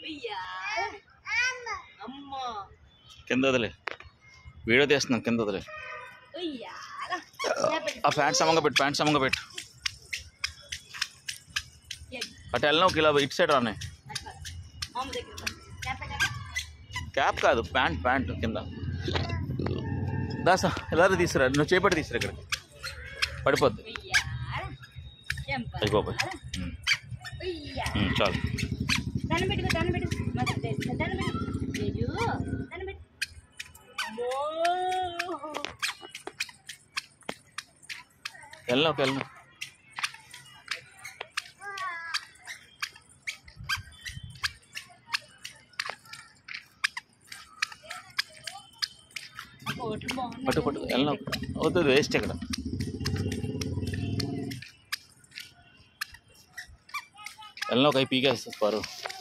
అమ్మా కింద వదిలే వీడియో తీస్తున్నాం కింద వదిలే ఆ ప్యాంట్ సమంగా పెట్టు ప్యాంట్ సమంగా పెట్టు అటు వెళ్ళినా ఒక ఇలా ఇటు సైడ్ రానే మామ దగ్గర క్యాప్ కాదు ప్యాంట్ ప్యాంట్ కింద దాసా ఎలా తీసుకురా నువ్వు చేపట్టి తీసుకురా ఇక్కడ పడిపోద్ది అయిపోయి చాలు దండం పెట్టుకో దండం పెట్టు మదర్ తెరిసా దండం పెట్టు అయ్యో దండం పెట్టు అమ్మో. వెళ్ళినా ఒక వెళ్ళినా కోట్లు బాగున్నాయి పట్టు పట్టు వెళ్ళినా వద్దు వేస్ట్ ఇక్కడ వెళ్ళినా ఒక పీకేస్తుంది పరు